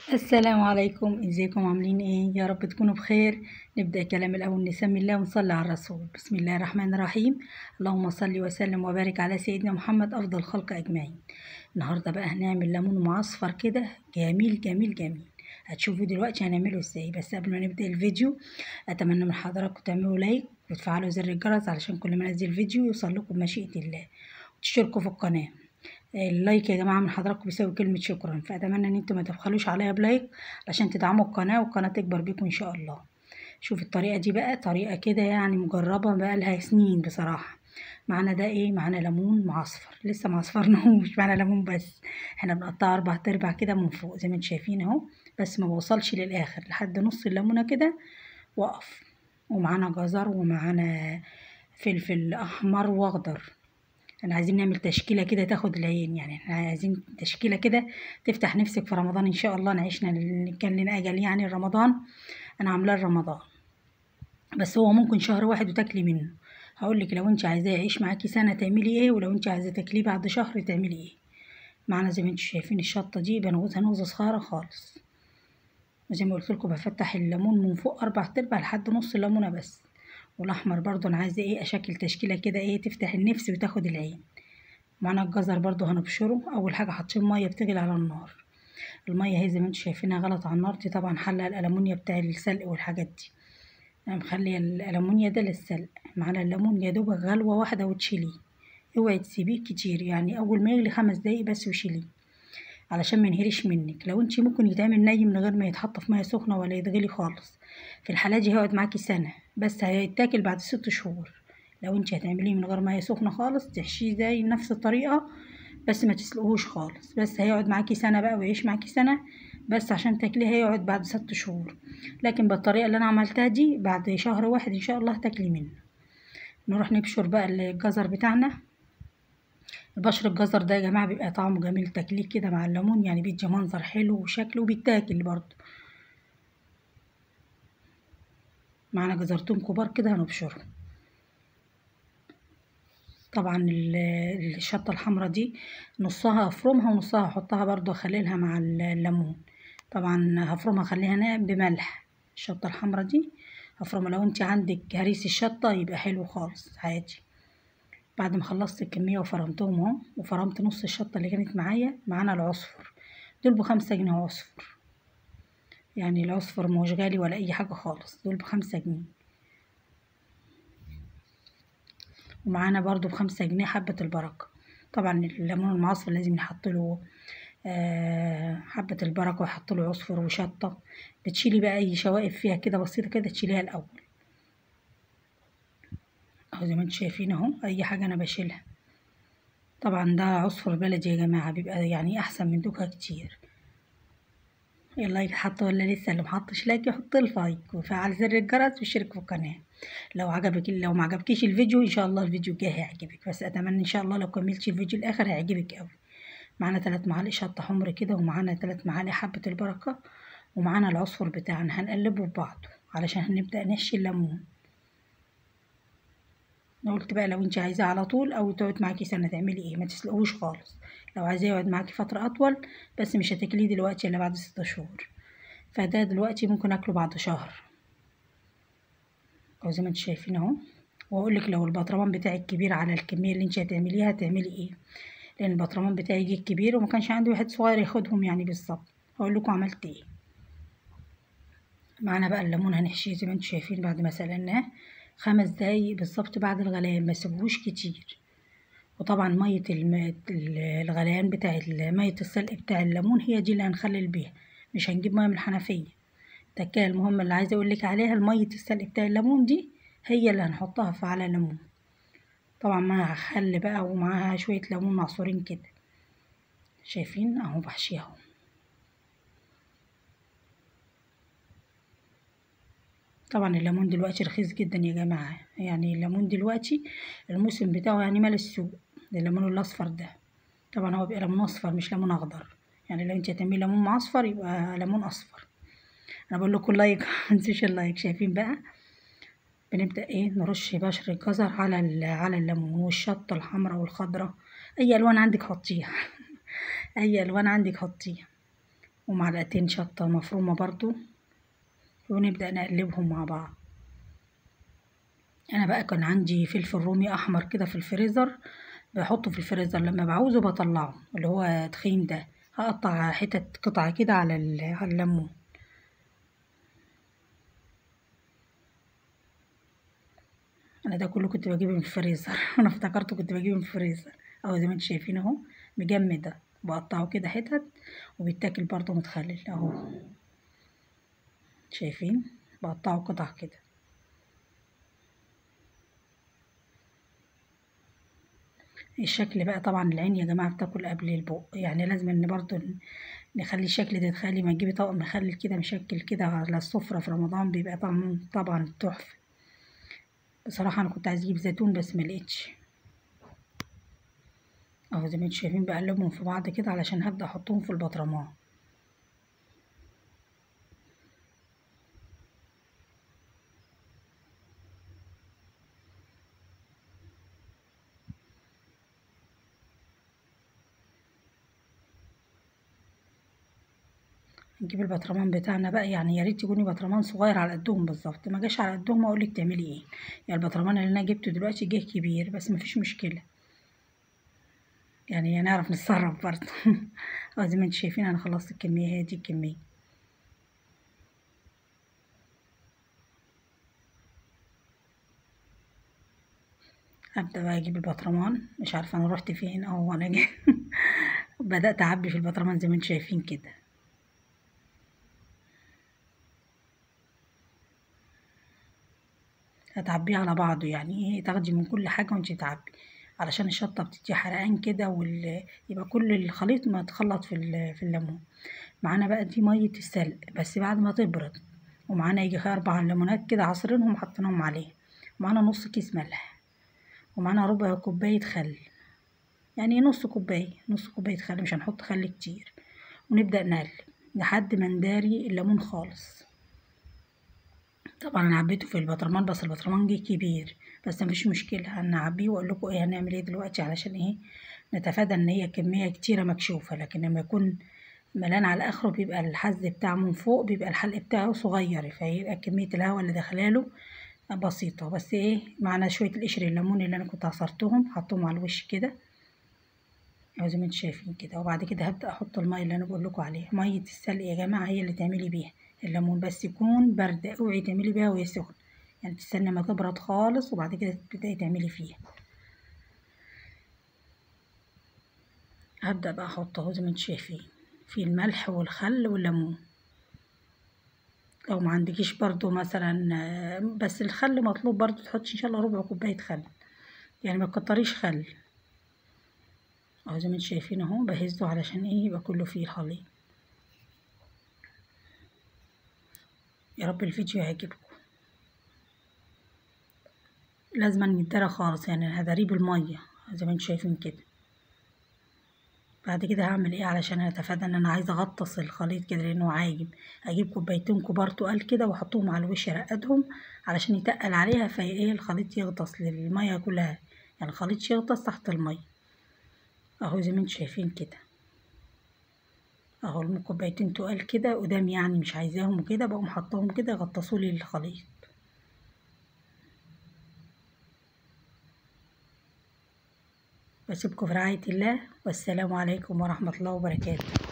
السلام عليكم ازيكم عاملين ايه يا رب تكونوا بخير نبدأ كلام الأول نسمي الله ونصلي على الرسول بسم الله الرحمن الرحيم اللهم صل وسلم وبارك على سيدنا محمد أفضل الخلق أجمعين النهاردة بقى هنعمل ليمون معصفر كده جميل جميل جميل هتشوفوا دلوقتي هنعمله ازاي بس قبل ما نبدأ الفيديو أتمنى من حضراتكم تعملوا لايك وتفعلوا زر الجرس علشان كل ما انزل فيديو يوصل لكم بمشيئة الله وتشتركوا في القناة اللايك يا جماعة من حضراتكم بيساوي كلمة شكرا فأتمنى إن انتوا ما تبخلوش عليا بلايك عشان تدعموا القناة والقناة تكبر بيكم إن شاء الله شوف الطريقة دي بقى طريقة كده يعني مجربة بقى لها سنين بصراحة معانا ده ايه معانا ليمون معصفر لسه معصفرناهوش معانا ليمون بس احنا بنقطع اربع تربع كده من فوق زي ما انتوا شايفين اهو بس ما بوصلش للاخر لحد نص الليمونة كده واقف ومعانا جزر ومعانا فلفل احمر واخضر احنا عايزين نعمل تشكيله كده تاخد العين يعني احنا عايزين تشكيله كده تفتح نفسك في رمضان ان شاء الله نعيشنا كان لنا اجل يعني رمضان انا عاملاه رمضان بس هو ممكن شهر واحد وتاكلي منه هقول لك لو انت عايزاه يعيش معاكي سنه تعملي ايه ولو انت عايزاه تاكليه بعد شهر تعملي ايه معانا زي ما انتم شايفين الشطه دي بنغزها نغزه صغيره خالص وزي ما قلت لكم بفتح الليمون من فوق اربع تربع لحد نص الليمونه بس والاحمر برضو انا عايزه ايه اشكل تشكيله كده ايه تفتح النفس وتاخد العين معانا الجزر برضو هنبشره اول حاجه حاطين ميه بتغلي على النار الميه هي زي ما انتم شايفينها غلط على النار دي طبعا حلها الالومنيا بتاع السلق والحاجات دي انا مخليه الالومنيا ده للسلق معانا الليمون يا دوبك غلوه واحده وتشيليه اوعي تسيبيه كتير يعني اول ما يغلي خمس دقايق بس وشيليه علشان ما ينهريش منك لو انت ممكن يتعمل ني من غير ما يتحط في ميه سخنه ولا يتغلي خالص في الحالة دي هيقعد معاكي سنة بس هيتاكل بعد ست شهور لو انت هتعمليه من غير ميه سخنة خالص تحشيه زي نفس الطريقة بس ما تسلقوش خالص بس هيقعد معاكي سنة بقى ويعيش معاكي سنة بس عشان تاكليه هيقعد بعد ست شهور لكن بالطريقة اللي انا عملتها دي بعد شهر واحد ان شاء الله تاكلي منه نروح نبشر بقى الجزر بتاعنا بشر الجزر ده يا جماعة بيبقى طعمه جميل تاكليه كده مع الليمون يعني بيدي منظر حلو وشكله بيتاكل برضه معانا جزرتين كبار كده هنبشرهم طبعا الشطة الحمراء دي نصها هفرمها ونصها هحطها برضو اخللها مع الليمون طبعا هفرمها اخليها ناعم بملح الشطة الحمراء دي هفرمها لو انت عندك هريس الشطة يبقى حلو خالص عادي بعد ما خلصت الكمية وفرمتهم اهو وفرمت نص الشطة اللي كانت معايا معانا العصفر دول بخمسة جنيه عصفر يعني العصفر مش غالي ولا اي حاجه خالص دول بخمسة جنيه ومعانا برضو بخمسة جنيه حبة البركة طبعا الليمون المعصفر لازم نحط له آه حبة البركة ويحط له عصفر وشطة بتشيلي بقى اي شوائب فيها كده بسيطة كده تشيليها الاول اهو زي ما انتم شايفين اهو اي حاجة انا بشيلها طبعا ده عصفر بلدي يا جماعة بيبقى يعني احسن من دوكا كتير اللايك حط ولا لسه اللي محطش لايك يحط اللايك وفعل زر الجرس واشترك في القناة لو عجبك لو ما عجبكيش الفيديو ان شاء الله الفيديو الجاي هيعجبك بس اتمنى ان شاء الله لو كملتي الفيديو الاخر هيعجبك قوي معانا ثلاث معالق شطة حمر كده ومعانا ثلاث معالق حبة البركة ومعانا العصفر بتاعنا هنقلبه ببعضه علشان هنبدأ نحشي الليمون انا قلت بقى لو انت عايزاه على طول او تقعد معاكي سنه تعملي ايه ما تسلقوش خالص لو عايزاه يقعد معاكي فتره اطول بس مش هتاكليه دلوقتي الا بعد ستة شهور فده دلوقتي ممكن اكله بعد شهر او زي ما انتوا شايفين اهو واقول لك لو البطرمان بتاعك كبير على الكميه اللي انت هتعمليها هتعملي ايه لان البطرمان بتاعي جه كبير وما كانش عندي واحد صغير ياخدهم يعني بالظبط هقول لكم عملت ايه معانا بقى الليمون هنحشيه زي ما انتوا شايفين بعد ما سلقناه خمس دقايق بالظبط بعد الغليان ما سيبوهوش كتير وطبعا مية الغليان بتاع مية السلق بتاع الليمون هي دي اللي هنخلل بيها مش هنجيب مية من الحنفية التكاية المهمة اللي عايزة اقولك عليها المية السلق بتاع الليمون دي هي اللي هنحطها في على الليمون طبعا معاها خل بقى ومعاها شوية ليمون معصورين كده شايفين اهو بحشيها اهو طبعا الليمون دلوقتي رخيص جدا يا جماعة يعني الليمون دلوقتي الموسم بتاعه يعني مال السوق الليمون الأصفر ده طبعا هو بيبقى ليمون أصفر مش ليمون أخضر يعني لو انت هتعملي ليمون معصفر يبقى ليمون أصفر أنا بقول لكم لايك متنسوش اللايك شايفين بقى بنبدأ ايه نرش بشر الجزر على على الليمون والشطة الحمراء والخضراء أي ألوان عندك حطيها أي ألوان عندك حطيها ومعلقتين شطة مفرومة برضو ونبدأ نقلبهم مع بعض انا بقى كان عندي فلفل رومي احمر كده في الفريزر بحطه في الفريزر لما بعوزه بطلعه اللي هو تخين ده هقطع حتت قطع كده على على الليمون انا ده كله كنت بجيبه من الفريزر انا افتكرته كنت بجيبه من الفريزر اهو زي ما انتم شايفين اهو مجمد ده بقطعه كده حتت وبيتاكل برضه متخلل اهو شايفين بقطعه قطع كده الشكل بقى طبعا العين يا جماعة بتاكل قبل البق يعني لازم ان برضو نخلي الشكل ده تخلي ما تجيبي طبق مخلل كده مشكل كده على السفرة في رمضان بيبقى طبعا طبعا تحفة بصراحة انا كنت عايز اجيب زيتون بس ملقتش اهو زي ما انتم شايفين بقلبهم في بعض كده علشان هبدأ احطهم في البطرمان نجيب البطرمان بتاعنا بقى يعني يا ريت يكون بطرمان صغير على قدهم بالظبط ما جاش على قدهم اقول لك تعملي ايه يعني البطرمان اللي انا جبته دلوقتي جه كبير بس مفيش مشكله يعني نعرف نتصرف برضه اه زي ما انتم شايفين انا خلصت الكميه هي دي الكميه هبدأ بقى اجيب البطرمان مش عارفه انا رحت فين او انا جاي بدأت اعبي في البطرمان زي ما انتم شايفين كده هتعبيه على بعضه يعني ايه تاخدي من كل حاجة وانتي تعبي علشان الشطة بتدي حرقان كده وال... يبقى كل الخليط ما تخلط في ال... في الليمون معانا بقى دي مية السلق بس بعد ما تبرد ومعانا يجي أربع ليمونات كده عصرينهم حطيناهم عليه ومعانا نص كيس ملح ومعانا ربع كوباية خل يعني نص كوباية نص كوباية خل مش هنحط خل كتير ونبدأ نقلب لحد ما نداري الليمون خالص طبعا انا عبيته في البطرمان بس البطرمان جه كبير بس مفيش مشكله هنعبيه واقول لكم ايه هنعمل ايه دلوقتي علشان ايه نتفادى ان هي كميه كتيره مكشوفه لكن لما يكون ملان على اخره بيبقى الحز بتاعه من فوق بيبقى الحلق بتاعه صغير فيبقى كميه الهواء اللي داخلاله بسيطه بس ايه معنا شويه القشر الليمون اللي انا كنت عصرتهم حطهم على الوش كده زي ما انتم شايفين كده وبعد كده هبدا احط الميه اللي انا بقول لكم عليها ميه السلق يا جماعه هي اللي تعملي بيها الليمون بس يكون برد اوعي تعملي بيها وهي سخنه يعني تستنى ما تبرد خالص وبعد كده تبداي تعملي فيها هبدا بقى احط اهو زي ما انتم شايفين في الملح والخل والليمون لو ما عندكيش برضو مثلا بس الخل مطلوب برضو تحطي ان شاء الله ربع كوبايه خل يعني ما تكتريش خل اهو زي ما انتم شايفين اهو بهزه علشان ايه يبقى كله فيه الخليط يا رب الفيديو يعجبكم لازم نتدرى خالص يعني هدريه بالميه زي ما انتم شايفين كده بعد كده هعمل ايه علشان اتفادى ان انا عايزه اغطس الخليط كده لانه عايم هجيب كوبايتين كبار تقال كده واحطهم على الوش ارقدهم علشان يتقل عليها فايه الخليط يغطس للميه كلها يعني الخليط يغطس تحت الميه اهو زي ما انتم شايفين كده اهو الكوبايتين تقال كده قدام يعني مش عايزاهم وكده بقوم حطاهم كده يغطسوا لي الخليط بسيبكم في رعاية الله والسلام عليكم ورحمة الله وبركاته